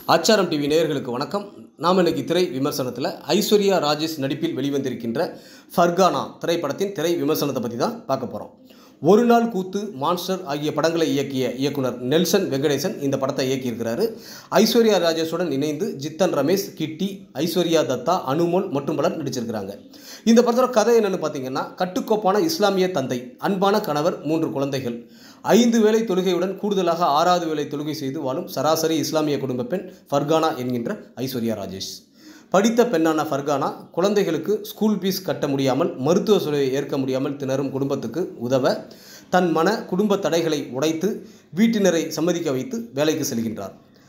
ஆச்சாரம் டிவி நேயர்களுக்கு வணக்கம் நாம் இன்னைக்கு திரை விமர்சனத்தில் ஐஸ்வர்யா ராஜேஷ் நடிப்பில் வெளிவந்திருக்கின்ற ஃபர்கானா திரைப்படத்தின் திரை விமர்சனத்தை பற்றி தான் பார்க்க போகிறோம் ஒரு நாள் கூத்து மான்ஸ்டர் ஆகிய படங்களை இயக்கிய இயக்குனர் நெல்சன் வெங்கடேசன் இந்த படத்தை இயக்கியிருக்கிறாரு ஐஸ்வர்யா ராஜேஷுடன் இணைந்து ஜித்தன் ரமேஷ் கிட்டி ஐஸ்வர்யா தத்தா அனுமோல் மற்றும் பலர் நடிச்சிருக்கிறாங்க இந்த படத்தோட கதை என்னன்னு பார்த்தீங்கன்னா கட்டுக்கோப்பான இஸ்லாமிய தந்தை அன்பான கணவர் மூன்று குழந்தைகள் ஐந்து வேளை தொழுகையுடன் கூடுதலாக ஆறாவது வேளை தொழுகை செய்து வாழும் சராசரி இஸ்லாமிய குடும்ப பெண் ஃபர்கானா என்கின்ற ஐஸ்வர்யா ராஜேஷ் படித்த பெண்ணான ஃபர்கானா குழந்தைகளுக்கு ஸ்கூல் ஃபீஸ் கட்ட முடியாமல் மருத்துவ செலவை ஏற்க முடியாமல் திணறும் குடும்பத்துக்கு உதவ தன் மன குடும்ப தடைகளை உடைத்து வீட்டினரை சம்மதிக்க வைத்து வேலைக்கு செல்கின்றார்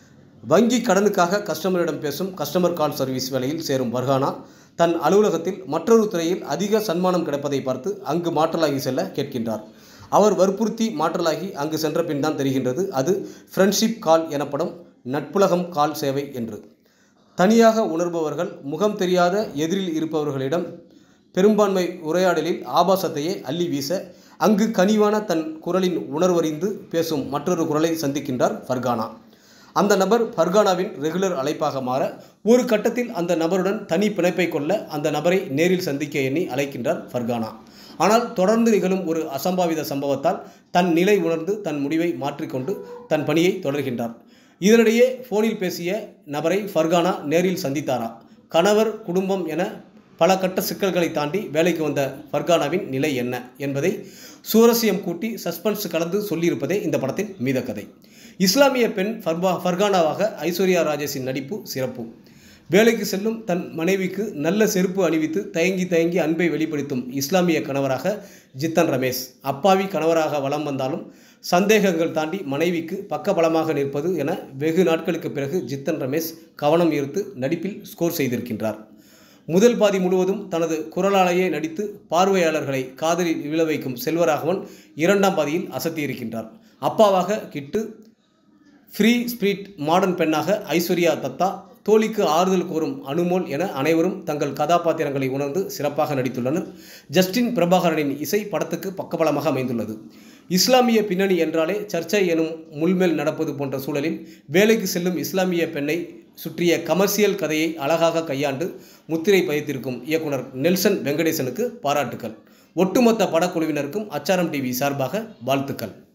வங்கி கடனுக்காக கஸ்டமரிடம் பேசும் கஸ்டமர் கால் சர்வீஸ் வேலையில் சேரும் ஃபர்கானா தன் அலுவலகத்தில் மற்றொரு துறையில் அதிக சன்மானம் கிடைப்பதை பார்த்து அங்கு மாற்றலாகி செல்ல கேட்கின்றார் அவர் வற்புறுத்தி மாற்றலாகி அங்கு சென்ற பின் தான் தெரிகின்றது அது ஃப்ரெண்ட்ஷிப் கால் எனப்படும் நட்புலகம் கால் சேவை என்று தனியாக உணர்பவர்கள் முகம் தெரியாத எதிரில் இருப்பவர்களிடம் பெரும்பான்மை உரையாடலில் ஆபாசத்தையே அள்ளி வீச அங்கு கனிவான தன் குரலின் உணர்வறிந்து பேசும் மற்றொரு குரலை சந்திக்கின்றார் ஃபர்கானா அந்த நபர் ஃபர்கானாவின் ரெகுலர் அழைப்பாக மாற ஒரு கட்டத்தில் அந்த நபருடன் தனி பிணைப்பை கொள்ள அந்த நபரை நேரில் சந்திக்க எண்ணி அழைக்கின்றார் ஃபர்கானா ஆனால் தொடர்ந்து நிகழும் ஒரு அசம்பாவித சம்பவத்தால் தன் நிலை உணர்ந்து தன் முடிவை மாற்றிக்கொண்டு தன் பணியை தொடர்கின்றார் இதனிடையே ஃபோனில் பேசிய நபரை ஃபர்கானா நேரில் சந்தித்தாரா கணவர் குடும்பம் என பல கட்ட சிக்கல்களை தாண்டி வேலைக்கு வந்த ஃபர்கானாவின் நிலை என்ன என்பதை சுவரசியம் கூட்டி சஸ்பென்ஸ் கலந்து சொல்லியிருப்பதே இந்த படத்தின் மீத கதை இஸ்லாமிய பெண் ஃபர்பா ஃபர்கானாவாக ஐஸ்வர்யா ராஜேஷின் நடிப்பு சிறப்பு வேலைக்கு செல்லும் தன் மனைவிக்கு நல்ல செருப்பு அணிவித்து தயங்கி தயங்கி அன்பை வெளிப்படுத்தும் இஸ்லாமிய கணவராக ஜித்தன் ரமேஷ் அப்பாவி கணவராக வலம் வந்தாலும் சந்தேகங்கள் தாண்டி மனைவிக்கு பக்கபலமாக நிற்பது என வெகு நாட்களுக்கு பிறகு ஜித்தன் ரமேஷ் கவனம் ஈர்த்து நடிப்பில் ஸ்கோர் செய்திருக்கின்றார் முதல் பாதி முழுவதும் தனது குரலாலேயே நடித்து பார்வையாளர்களை காதலில் விழ வைக்கும் செல்வராகவன் இரண்டாம் பாதியில் அசத்தியிருக்கின்றார் அப்பாவாக கிட்டு ஃப்ரீ ஸ்பிரிட் மாடர்ன் பெண்ணாக ஐஸ்வர்யா தத்தா தோழிக்கு ஆறுதல் கூறும் அனுமோல் என அனைவரும் தங்கள் கதாபாத்திரங்களை உணர்ந்து சிறப்பாக நடித்துள்ளனர் ஜஸ்டின் பிரபாகரனின் இசை படத்துக்கு பக்கபலமாக அமைந்துள்ளது இஸ்லாமிய பின்னணி என்றாலே சர்ச்சை எனும் முள்மேல் நடப்பது போன்ற சூழலில் வேலைக்கு செல்லும் இஸ்லாமிய பெண்ணை சுற்றிய கமர்சியல் கதையை அழகாக கையாண்டு முத்திரை பதித்திருக்கும் இயக்குனர் நெல்சன் வெங்கடேசனுக்கு பாராட்டுக்கள் ஒட்டுமொத்த படக்குழுவினருக்கும் அச்சாரம் டிவி சார்பாக வாழ்த்துக்கள்